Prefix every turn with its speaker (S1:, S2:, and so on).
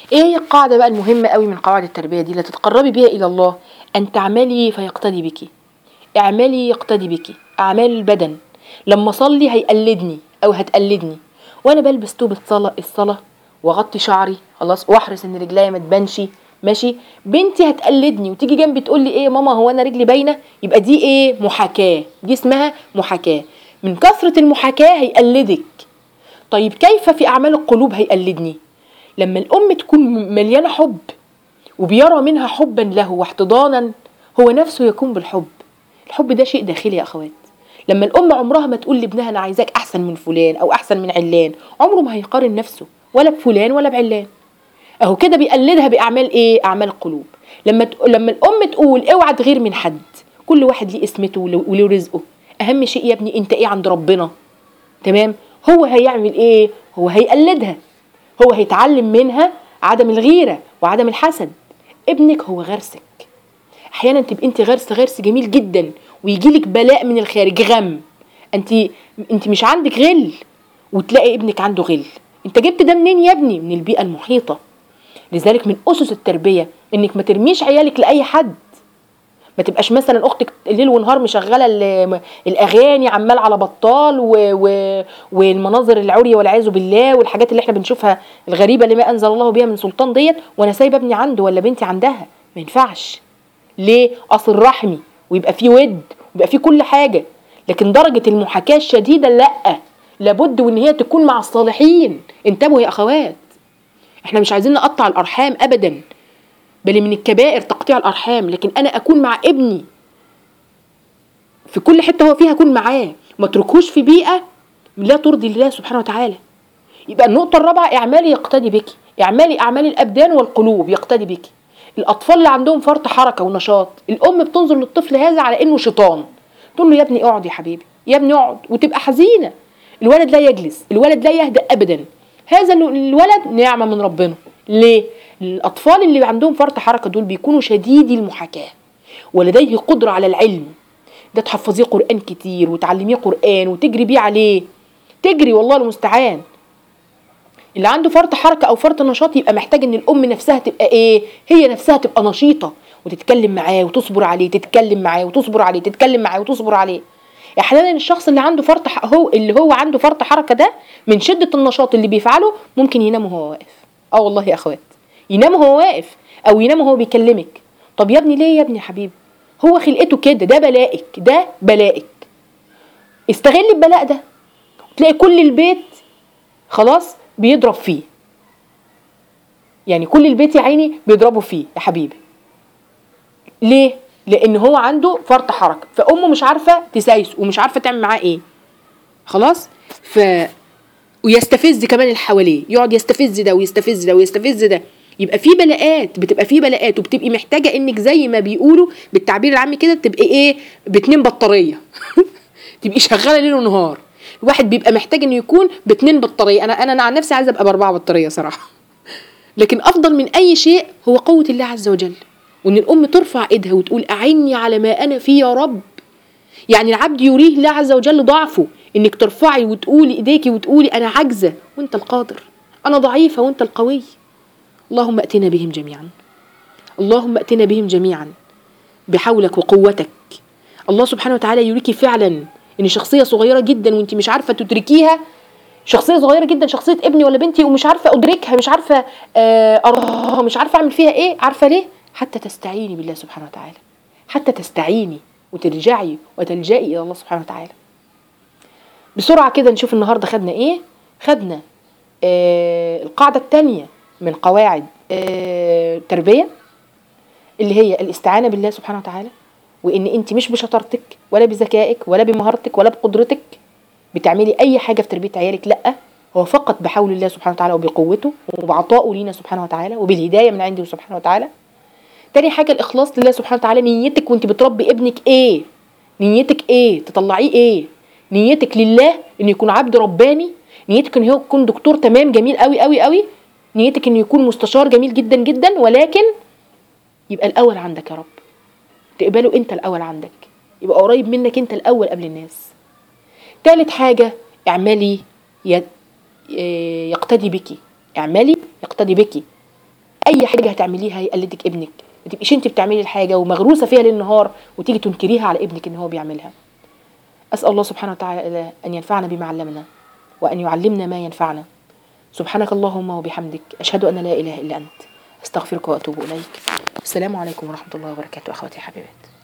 S1: ايه هي القاعده بقى المهمه قوي من قواعد التربيه دي اللي تتقربي بيها الى الله ان تعملي فيقتدي بك اعملي يقتدي بك اعمال البدن لما اصلي هيقلدني او هتقلدني وانا بلبس توب الصلاه الصلاه واغطي شعري خلاص واحرص ان رجليا ما تبانش ماشي بنتي هتقلدني وتيجي جنبي تقول لي ايه يا ماما هو انا رجلي باينه يبقى دي ايه محاكاه دي اسمها محاكاه من كثره المحاكاه هيقلدك طيب كيف في اعمال القلوب هيقلدني لما الام تكون مليانه حب وبيرى منها حبا له واحتضانا هو نفسه يكون بالحب الحب ده شيء داخلي يا اخوات لما الام عمرها ما تقول لابنها انا عايزاك احسن من فلان او احسن من علان عمره ما هيقارن نفسه ولا بفلان ولا بعلان اهو كده بيقلدها باعمال ايه اعمال القلوب لما ت... لما الام تقول اوعى تغير من حد كل واحد ليه اسمته ولو- وله رزقه اهم شيء يا ابني انت ايه عند ربنا تمام هو هيعمل ايه هو هيقلدها هو هيتعلم منها عدم الغيره وعدم الحسد ابنك هو غرسك احيانا تبقى انت غرس غرس جميل جدا ويجيلك بلاء من الخارج غم انت انت مش عندك غل وتلاقي ابنك عنده غل انت جبت ده منين يا ابني من البيئه المحيطه لذلك من اسس التربيه انك ما ترميش عيالك لاي حد ما تبقاش مثلا اختك ليل ونهار مشغله ال- الاغاني عمال على بطال و... و... والمناظر العري والعياذ بالله والحاجات اللي احنا بنشوفها الغريبه اللي ما انزل الله بها من سلطان ديت وانا سايبه ابني عنده ولا بنتي عندها ما ينفعش ليه اصل رحمي ويبقى فيه ود ويبقى فيه كل حاجه لكن درجه المحاكاه الشديده لا لابد وان هي تكون مع الصالحين انتبهوا يا اخوات احنا مش عايزين نقطع الارحام ابدا بل من الكبائر تقطيع الارحام لكن انا اكون مع ابني في كل حته هو فيها اكون معاه ما اتركهوش في بيئه لا ترضي الله سبحانه وتعالى يبقى النقطه الرابعه اعمالي يقتدي بك اعمالي اعمال الابدان والقلوب يقتدي بك الاطفال اللي عندهم فرط حركه ونشاط الام بتنظر للطفل هذا على انه شيطان تقول له يا ابني اقعد يا حبيبي يا ابني اقعد وتبقى حزينه الولد لا يجلس الولد لا يهدأ ابدا هذا ال- الولد نعمه من ربنا ليه الاطفال اللي عندهم فرط حركه دول بيكونوا شديدي المحاكاه ولديه قدره على العلم ده تحفظيه قران كتير وتعلميه قران وتجري بيه عليه تجري والله المستعان اللي عنده فرط حركه او فرط نشاط يبقى محتاج ان الام نفسها تبقى ايه هي نفسها تبقى نشيطه وتتكلم معاه وتصبر عليه تتكلم معاه وتصبر عليه تتكلم معاه وتصبر عليه احيانا الشخص اللي عنده فرط ح- هو اللي هو عنده فرط حركه ده من شده النشاط اللي بيفعله ممكن ينام وهو واقف اه والله يا اخوات ينام وهو واقف او ينام وهو بيكلمك طب يا ابني ليه يا ابني يا حبيبي هو خلقته كده ده بلائك ده بلائك استغل البلاء ده تلاقي كل البيت خلاص بيضرب فيه يعني كل البيت يا عيني بيضربوا فيه يا حبيبي ليه لان هو عنده فرط حركه فامه مش عارفه تسايسه ومش عارفه تعمل معاه ايه خلاص ف ويستفز كمان اللي حواليه يقعد يستفز ده ويستفز ده ويستفز ده يبقى في بلاءات بتبقى في بلاءات وبتبقي محتاجه انك زي ما بيقولوا بالتعبير العامي كده تبقي ايه باتنين بطاريه تبقي شغاله ليل ونهار الواحد بيبقى محتاج انه يكون باتنين بطاريه انا انا أنا عن نفسي عايزه ابقى باربعه بطاريه صراحه لكن افضل من اي شيء هو قوه الله عز وجل وان الام ترفع ايدها وتقول اعني على ما انا فيه يا رب يعني العبد يريه الله عز وجل ضعفه انك ترفعي وتقولي ايديكي وتقولي انا عاجزه وانت القادر انا ضعيفه وانت القوي اللهم اتنا بهم جميعا اللهم اتنا بهم جميعا بحولك وقوتك الله سبحانه وتعالى يريكي فعلا ان شخصيه صغيره جدا وانت مش عارفه تدركيها شخصيه صغيره جدا شخصيه ابني ولا بنتي ومش عارفه ادركها مش عارفه آه أراها مش عارفه اعمل فيها ايه عارفه ليه حتى تستعيني بالله سبحانه وتعالى حتى تستعيني وترجعي وتلجئي الى الله سبحانه وتعالى بسرعه كده نشوف النهارده خدنا ايه خدنا آه القاعده الثانيه من قواعد آه التربيه اللي هي الاستعانه بالله سبحانه وتعالى وان انت مش بشطارتك ولا بذكائك ولا بمهارتك ولا بقدرتك بتعملي اي حاجه في تربيه عيالك لا هو فقط بحول الله سبحانه وتعالى وبقوته وبعطائه لينا سبحانه وتعالى وبالهدايه من عنده سبحانه وتعالى تاني حاجه الاخلاص لله سبحانه وتعالى نيتك وانت بتربي ابنك ايه نيتك ايه تطلعيه ايه نيتك لله ان يكون عبد رباني نيتك ان هو يكون دكتور تمام جميل قوي قوي قوي نيتك انه يكون مستشار جميل جدا جدا ولكن يبقى الاول عندك يا رب تقبله انت الاول عندك يبقى قريب منك انت الاول قبل الناس تالت حاجه اعملي ي- يقتدي بك اعملي يقتدي بك اي حاجه هتعمليها هيقلدك ابنك ما تبقيش انت بتعملي الحاجه ومغروسه فيها ليل نهار وتيجي تنكريها على ابنك ان هو بيعملها اسال الله سبحانه وتعالى ان ينفعنا بما علمنا وان يعلمنا ما ينفعنا سبحانك اللهم وبحمدك اشهد ان لا اله الا انت استغفرك واتوب اليك السلام عليكم ورحمه الله وبركاته اخواتي الحبيبات